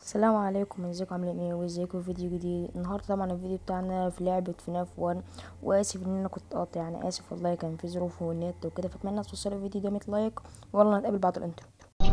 السلام عليكم ازيكم عاملين ايه وازيكم في فيديو جديد النهارده طبعا الفيديو بتاعنا في لعبه فناف 1 واسف ان انا كنت قاطع يعني اسف والله كان في ظروف والنت وكده فاتمنى توصلوا الفيديو ده 100 لايك والله نتقابل بعد الانترو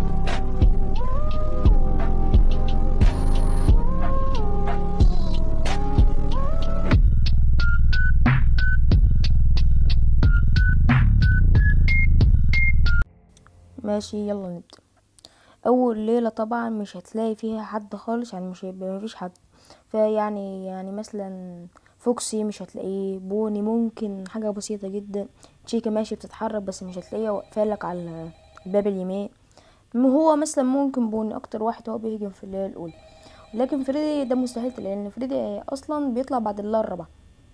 ماشي يلا نبدأ اول ليلة طبعا مش هتلاقي فيها حد خالص يعني مش هيبقى مفيش حد فيعني يعني مثلا فوكسي مش هتلاقيه بوني ممكن حاجة بسيطة جدا تشيكا ماشي بتتحرك بس مش هتلاقيها واقفالك على الباب اليمين هو مثلا ممكن بوني اكتر واحد هو بيهجم في الليلة الاولى لكن فريدي ده مستحيل لان فريدي اصلا بيطلع بعد الليلة الرابعة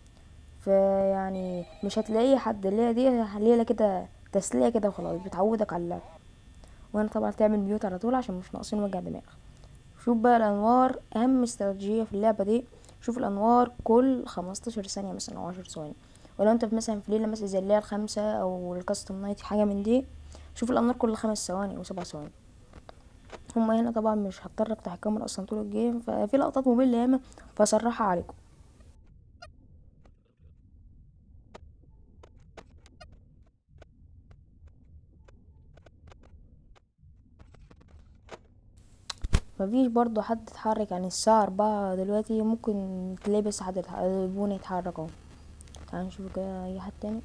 فيعني مش هتلاقي حد الليلة دي ليلة كده تسلية كده وخلاص بتعودك على اللعب وانا طبعا تعمل ميوت على طول عشان مش ناقصين وجع دماغ شوف بقى الانوار اهم استراتيجيه في اللعبه دي شوف الانوار كل 15 ثانيه مثلا او 10 ثواني ولو انت في مثلا في ليله مثلا زي الليله الخامسه او الكاستم نايت حاجه من دي شوف الانوار كل خمس ثواني او سبع ثواني هما هنا طبعا مش هضطر افتح الكاميرا اصلا طول الجيم ففي لقطات ممله ياما فصرحها عليكم مفيش برضو حد اتحرك يعني الساعة أربعة دلوقتي ممكن تلاقي بس حد بوني يتحرك اهو تعال نشوف كده أي حد تاني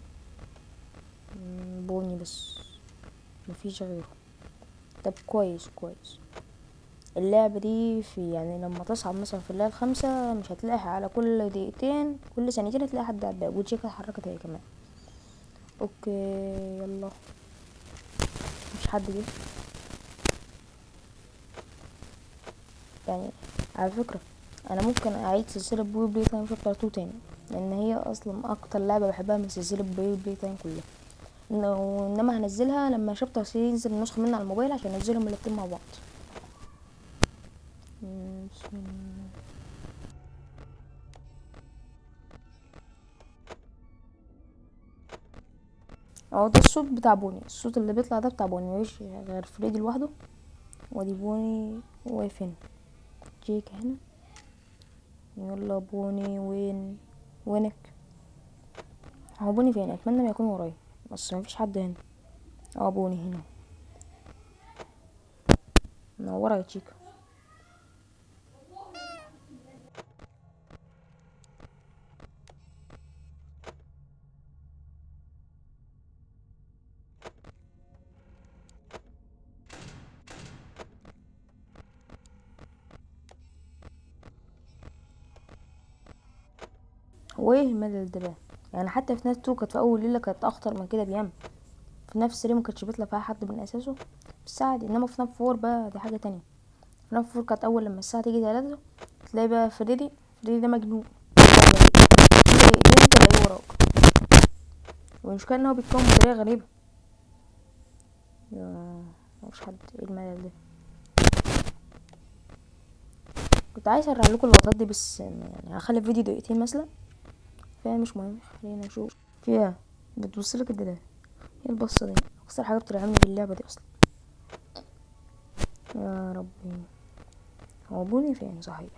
بوني بس مفيش غيره طب كويس كويس اللعبة دي في يعني لما تصعد مثلا في الليلة الخامسة مش هتلاقي على كل دقيقتين كل ثانيتين هتلاقي حد على الباب وتشيك اتحركت هي كمان اوكي يلا مش حد جه يعني على فكرة انا ممكن اعيد سلسلة بوي بلاي تايم شابتر 2 تاني لان هي اصلا اكتر لعبة بحبها من سلسلة بوي بلاي تايم كلها انما هنزلها لما شابتر 3 ينزل النسخة منها على الموبايل عشان انزلهم الاتنين مع بعض بسم الله اهو ده الصوت بتاع بوني الصوت اللي بيطلع ده بتاع بوني مفيش غير فريدي لوحده وادي بوني واقف هنا جيك هنا يلا بوني وين وينك هو بوني فين اتمنى ما يكون ورايا بس مفيش حد هنا اه بوني هنا منورة يا تشيكا هو ايه الملل ده بقى يعني حتى في ناس تو كانت في اول ليله كانت اخطر من كده بياما في نفس ليه ما كانتش بيطلع فيها حد من اساسه بس عادي انما في ناب فور بقى دي حاجه تانية في ناب فور كانت اول لما الساعه تيجي تلاتة تلاقي بقى فريدي فريدي ده مجنون دقيقتين تلاقيه وراك والمشكله ان هو بيتكون بطريقه غريبه يا مفيش حد ايه الملل ده كنت عايز ارجع لكم اللقطات دي بس يعني هخلي الفيديو دقيقتين مثلا فمش مهم خلينا نشوف فيها بتبصلك كده ايه البصه دي اكثر حاجه بترعبني في اللعبه دي اصلا يا ربي هو بوني فين صحيح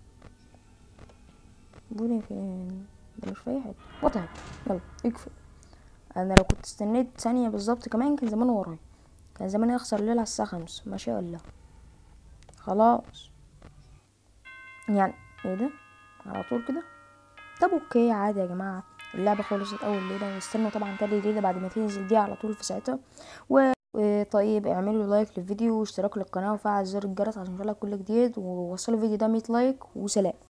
بوني فين ده مش في اي حته وطهي يلا اقفل انا لو كنت استنيت ثانيه بالظبط كمان كان زمان ورايا كان زمان يخسر الليله على الساعه خمسة ما شاء الله خلاص يعني ايه ده على طول كده طب اوكي عادي يا جماعه اللعبه خلصت اول ليله واستنوا طبعا تاني ليله بعد ما تنزل دي على طول في ساعتها و طيب اعملوا لايك للفيديو واشتراك للقناه وفعل زر الجرس عشان يوصلك كل جديد ووصلوا الفيديو ده 100 لايك وسلام